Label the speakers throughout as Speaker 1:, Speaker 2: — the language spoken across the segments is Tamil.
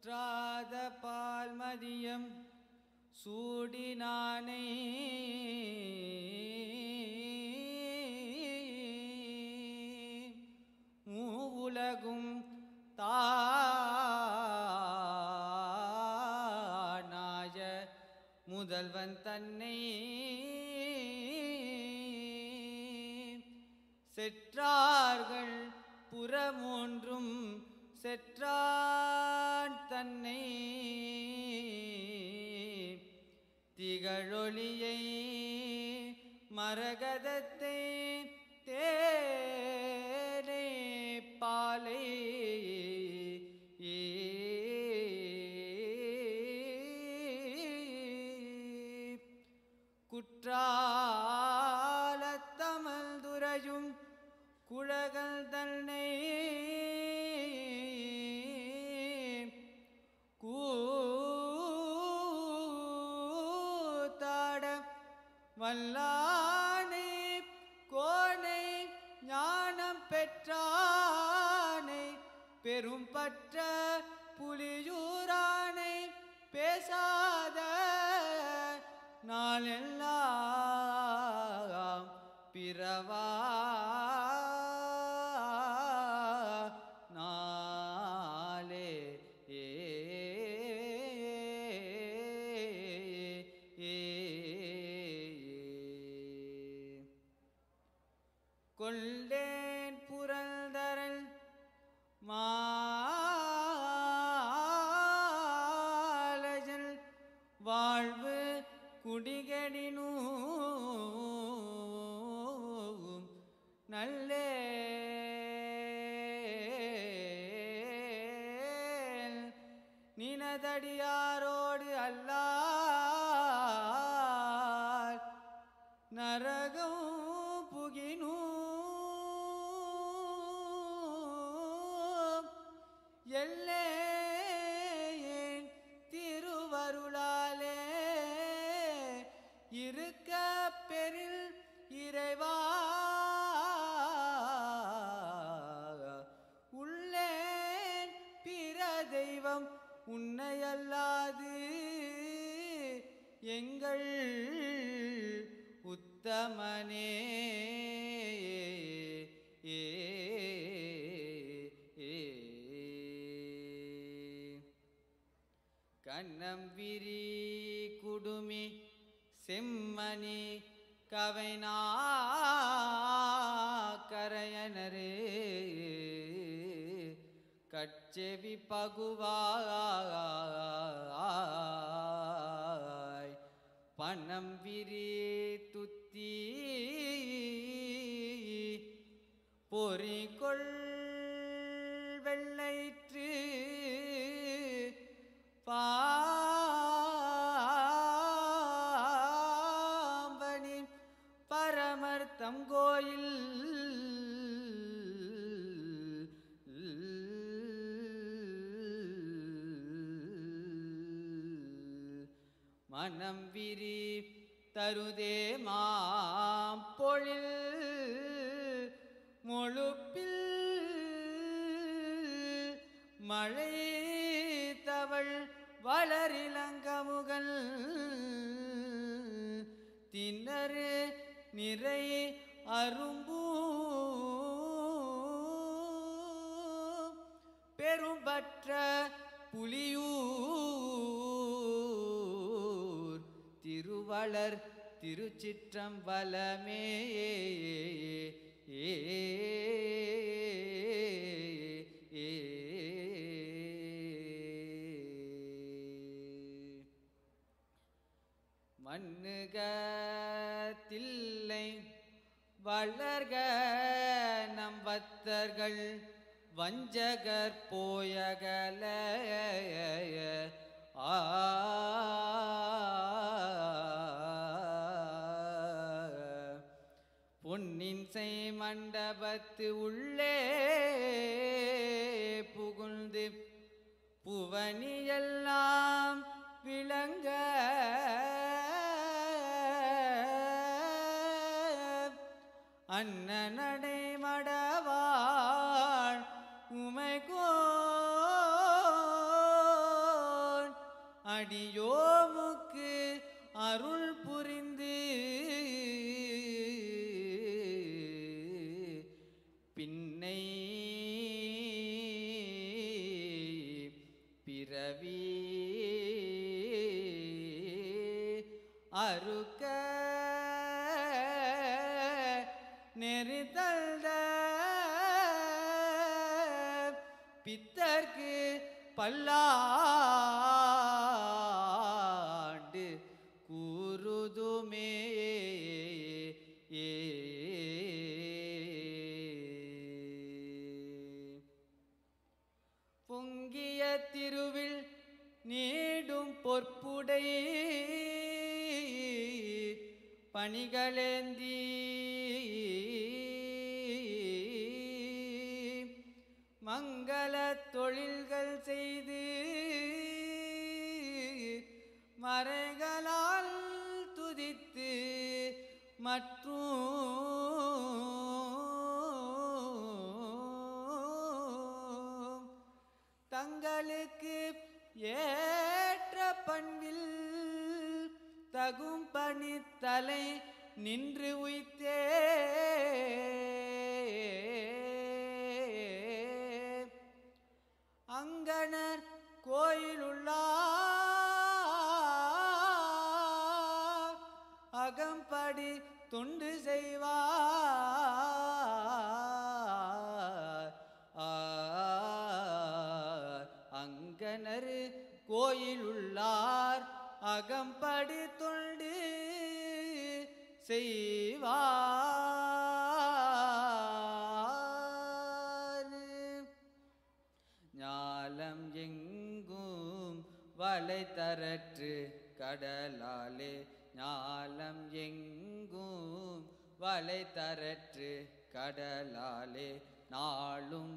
Speaker 1: சுற்றாத பால் மதியம் சூடினானே மூவுலகும் தானாய முதல்வன் தன்னை செற்றார்கள் புறமூன்றும் செற்றான் தன்னை திகழொளியை மரகதத்தை தேனை பாலை குற்றாலத்தமல் துறையும் குழகல் தன்னை கூத்தாட வல்லானை கோனை ஞானம் பெற்றானை பெரும் பற்ற புலியூரானை பேசாத நாளெல்லாம் பிறவா நாளே ஏ கொள்ளேன் புரந்தரல் மாலஜல் வாழ்வு குடிகடினூ நல்லே நினதடியாரோடு அல்லால் நரகம் புகினூ எல்லேன் திருவருளாலே இருக்க பெரில் இறைவா உள்ளேன் பிற தெய்வம் உன்னையல்லாது எங்கள் உத்தமனே ஏ ஏ கண்ணம் விரி குடுமி செம்மணி கவைனா கரையனரே கட்செவி பகுவாய் பணம் விரி துத்தி பொறிகொள் வெள்ளைற்று பாம்பணி பரமர்த்தம் கோயில் மனம் விரி தருதே மாம்பொழில் முழுப்பில் மழை தவள் வளரிலங்கமுகல் தின்னரு நிறை அரும்பூ பெரும்பற்ற புலியூர் திருவளர் திருச்சிற்றம்பலமே ஏ ஏ மண்ணுகத்தில்லை வளர்க நம் பக்தர்கள் வஞ்சகர் போயகல ஆ பொன்னின் செய் மண்டபத்து உள்ளே புகுந்து புவனியெல்லாம் விளங்க அன்னநடை மடவாள் உமை கோயில் அடியோமுக்கு அருள் புரிந்து பின்னை பிறவி அறுக்க நெறிதல்த பித்தர்க்கு பல்லாண்டு கூறுதுமே ஏ பொங்கிய திருவில் நீடும் பொற்புடை பணிகளேந்தி மங்கள தொழில்கள் செய்து மறைகளால் துதித்து மற்றும் தங்களுக்கு ஏற்ற பண்பில் தகும் பணித்தலை நின்று உய்த்தே அங்கணர் கோயிலுள்ளார் அகம்படி தொண்டு செய்வார் ஆர் அங்கனரு கோயிலுள்ளார் அகம்படி தொண்டு செய்வார் ஞாலம் எங்கும் வலை தரற்று கடலாலே ஞாலம் எங்கும் வலை தரற்று கடலாலே நாளும்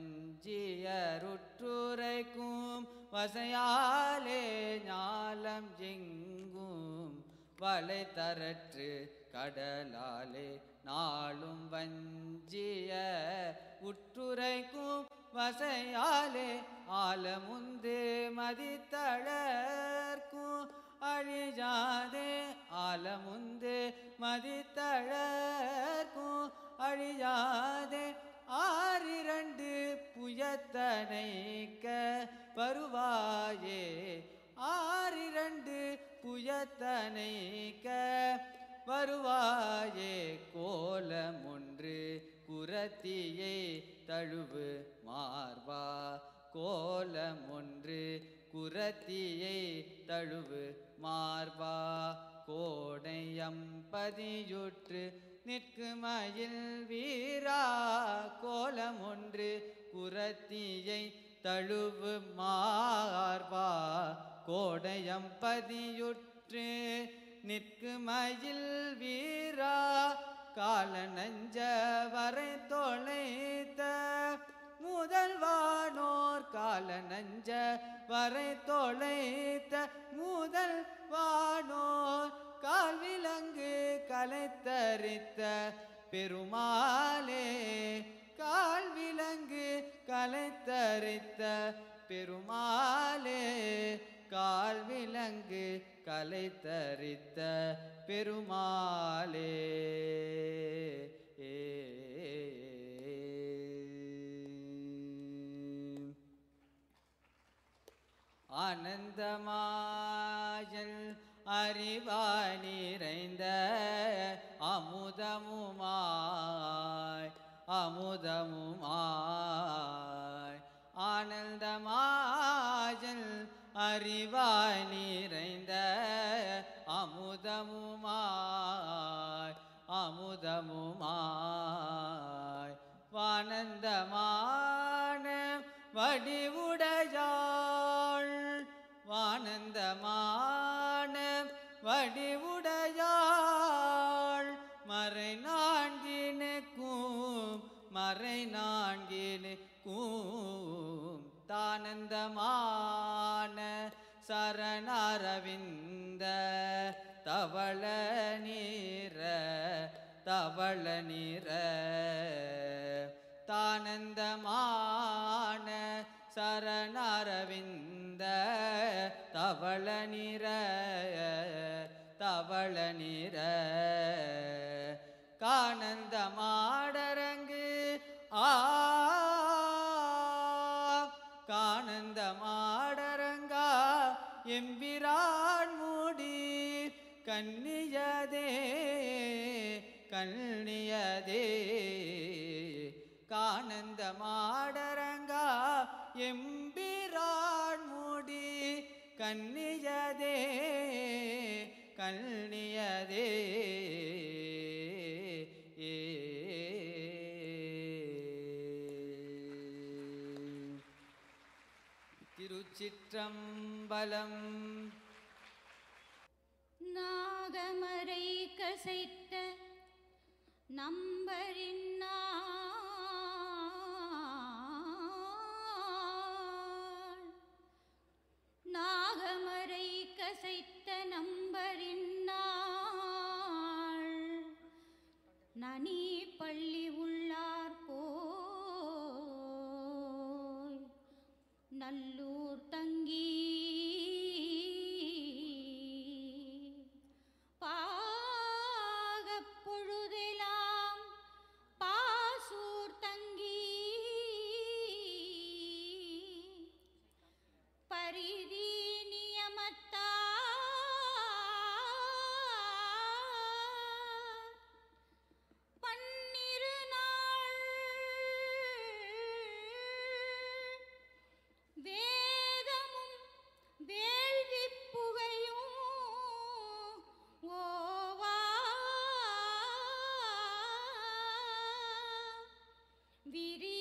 Speaker 1: வஞ்சியருற்றுரைக்கும் வசையாலே ஞாலம் எங்கும் வலை தரற்று கடலாலே நாளும் வஞ்சிய உற்றுரைக்கும் வசையாலே ஆலமுந்து மதித்தழற்கும் அழியாதே ஆலமுந்து மதித்தழற்கும் அழியாதே ஆறிரண்டு புயத்தனைக்க வருவாயே ஆறிரண்டு புயத்தனைக்க வருவாயே கோலம் ஒன்று குரத்தியை தழுவு மார்பா கோலம் ஒன்று குரத்தியை தழுவு மார்பா கோடையம்பதியுற்று நிற்குமயில் வீரா கோலம் ஒன்று குரத்தியை தழுவு மார்பா கோடையம்பதியுற்று நிற்குமயில் வீரா கால நஞ்ச வரை தொலைத்த முதல்வானோர் கால நஞ்ச வரை தொலைத்த முதல் வானோர் கால் விலங்கு கலைத்தரித்த பெருமாளே கால் விலங்கு கலைத்தரித்த பெருமாளே கால் விலங்கு கலைத்தரித்த பெருமாளே ஏ ஆனந்தமாயல் அறிவாய் நிறைந்த அமுதமுமாய் அமுதமுமாய் ஆனந்தமாயல் அறிவாய் நிறைந்த அமுதமுமாய் அமுதமுமாய் வானந்தமான வடிவுடையாள் வானந்தமான வடிவுடையாள் மறை நான்கினுக்கும் மறை நான்கினுக்கும் தானந்தமான சரணரவிந்த தவள நீர தவள நீர தானந்தமான சரணரவிந்த தவ தவள நிற தவள நிற கானந்த மாடரங்கு ஆ கானந்த மாடரங்கா எம்பிரான் மூடி கன்னியதே கண்ணியதே கானந்த மாடரங்கா எம்பிரான் மூடி கன்னியதே கண்ணியதே ஏ திருச்சிற்றம்பலம்
Speaker 2: நாகமரை கசைத்த நம்பரின் நாள். நாகமரை கசைத்த நம்பரின் நாள். நனி பள்ளி உள்ளார் போய் நல்லூர் தங்கி பாகப் பொழுதெல்லாம் பாசூர் தங்கி பரிதி நியமத்தார் பன்னிரு நாள் வேதமும் வேள்விப் புகையும் ஓவா விரி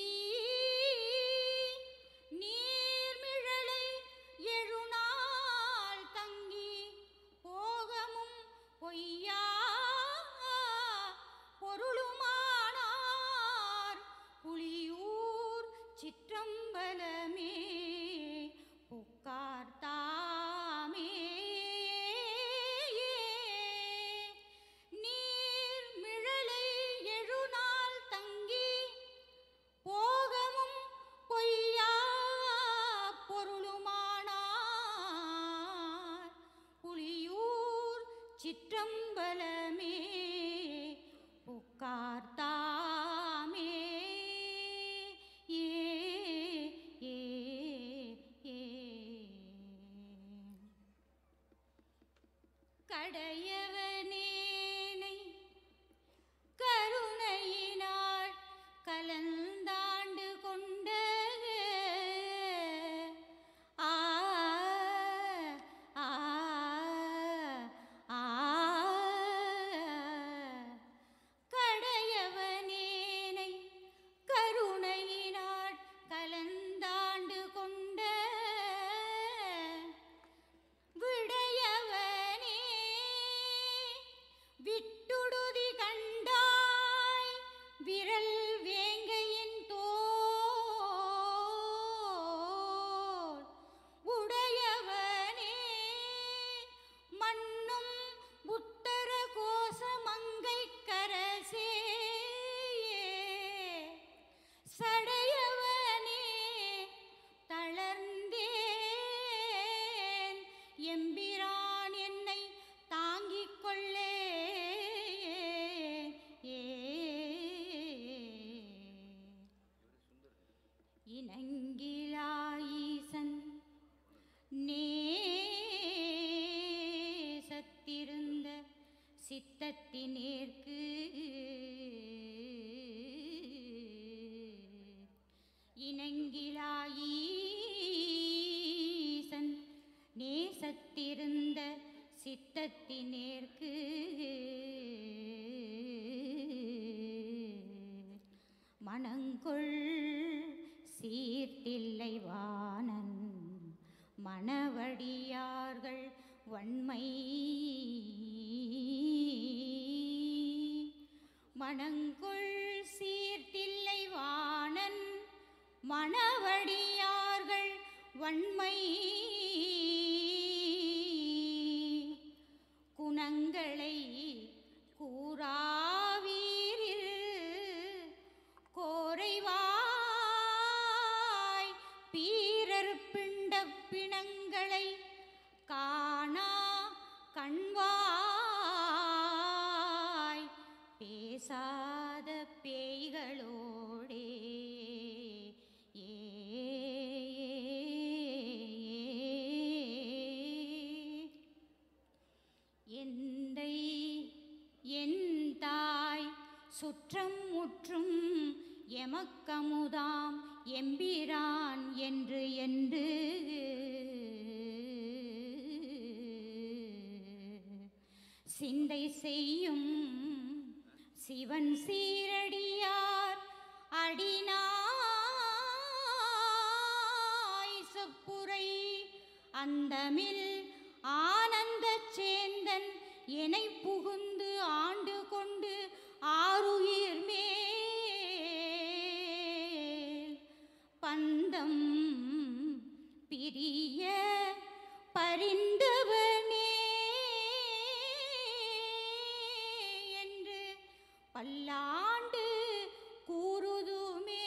Speaker 2: நீர்மிழலை எழுநாள் தங்கி போகமும் பொய்யா பொருளுமானார் புலியூர் சிற்றம்பலமே புக்கார் தாமே நீர்மிழலை எழுநாள் தங்கி போகமும் பொய்யா பொருளுமானார் புலியூர் சிற்றம்பலமே புக்கார் தாமே ஏ ஏ ஏ கடையவனேனை கருணையினாள் கலந்தாண்டு கொண்ட ஆ ஆ ஆ கடையவனேனை கருணையினாள் கலந்தாண்டு கொண்ட விடையவனே விட்டுடுதி கண்டாய் விரல் வேங்கையின் தோல் உடையவனே மண்ணும் புத்தர கோசமங்கை கரசே சடையவனே தளர்ந்தேன் எம்பிரான் என்னை தாங்கிக் கொள்ளே ஏ இனங்கிலாயீசன் நேசத்திருந்த சித்தத்தினேற்கு இனங்கிலாயீசன் நேசத்திருந்த சித்தத்தினேற்கு மணங்கொள் சீர்த்தில்லை வாணன் மணவடியார்கள் வன்மை மணங்கொள் சீர்த்தில்லை வாணன் மணவடியார்கள் வன்மை குணங்களை கூறாவீரில் கோரைவாய் பீரர் பிண்ட பிணங்களை பேசாத பேய்களோடே ஏ எந்தை என் தாய் சுற்றம் முற்றும் எமக்கமுதாம் எம்பிரான் என்று என்று சிந்தை செய்யும் சிவன் சீரடியார் அடினாய் செப்புரை அந்தமில் ஆனந்தச் சேந்தன் எனை புகுந்து ஆண்டு கொண்டு ஆருயிர் மேல் பந்தம் பிரிய பரிந்தவனே என்று பல்லாண்டு கூறுதுமே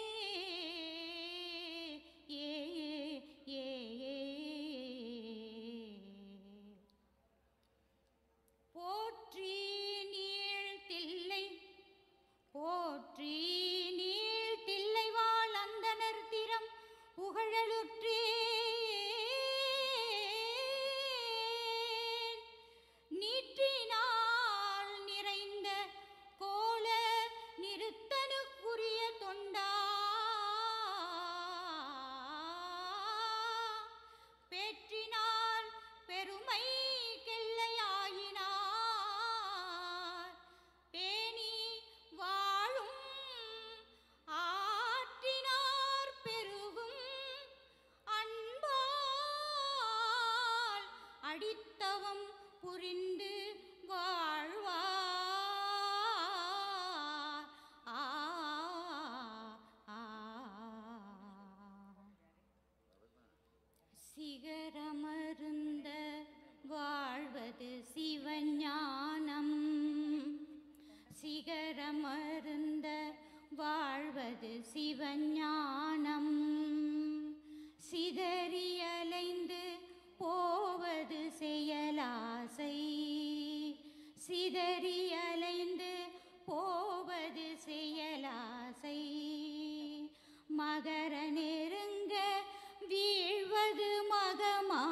Speaker 2: ஏ ஏ போற்றி நீழ்த்தில்லை போற்றி நீழ்த்தில்லை வாழ் அந்தனர் திறம் புகழலுற்றே நீற்றினால் நிறைந்த கோல நிறுத்தனுக்குரிய தொண்டா பேற்றினால் பெருமை கெல்லையாயினார் பேணி வாழும் ஆற்றினார் பெருகும் அன்பால் அடித்தவம் புரிந்து வாழ்வார் ஆ ஆ சிகரமருந்த வாழ்வது சிவஞானம் சிகரமருந்த வாழ்வது சிவஞானம் சிதறியலைந்து போவது செயலாசை சிதறியலைந்து போவது செயலாசை மகர நெருங்க வீழ்வது மகமா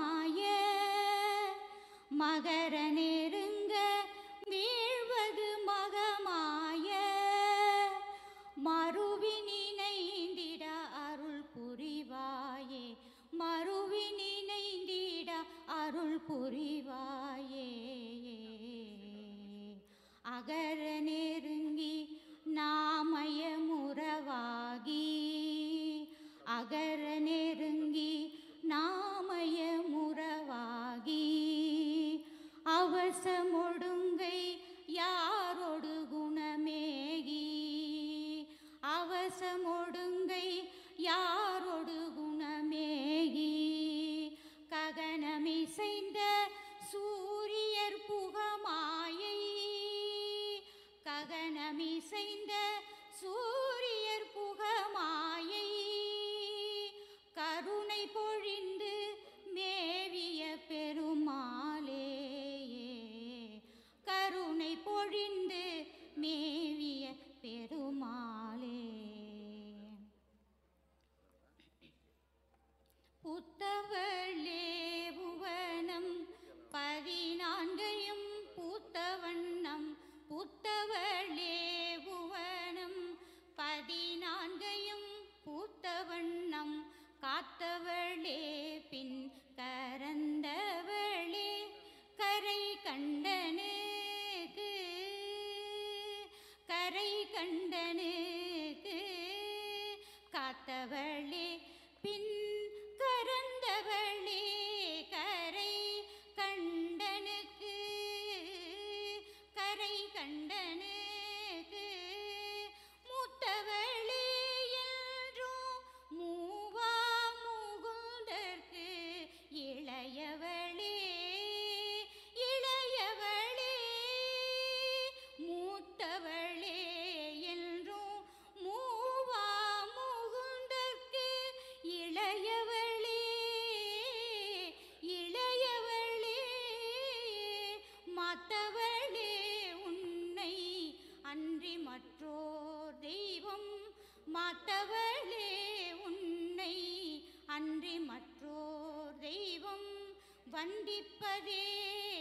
Speaker 2: வந்திப்பதே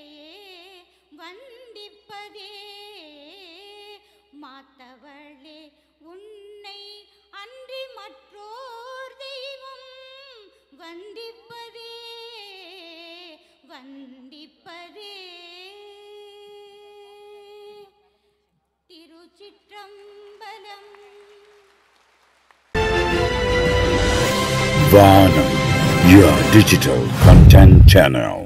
Speaker 2: வந்திப்பதே மாத்தவளே உன்னை அன்றி மற்றோர் தெய்வம் வந்திப்பதே வந்திப்பதே திருச்சிற்றம்பலம்
Speaker 3: Vanam, your digital content channel.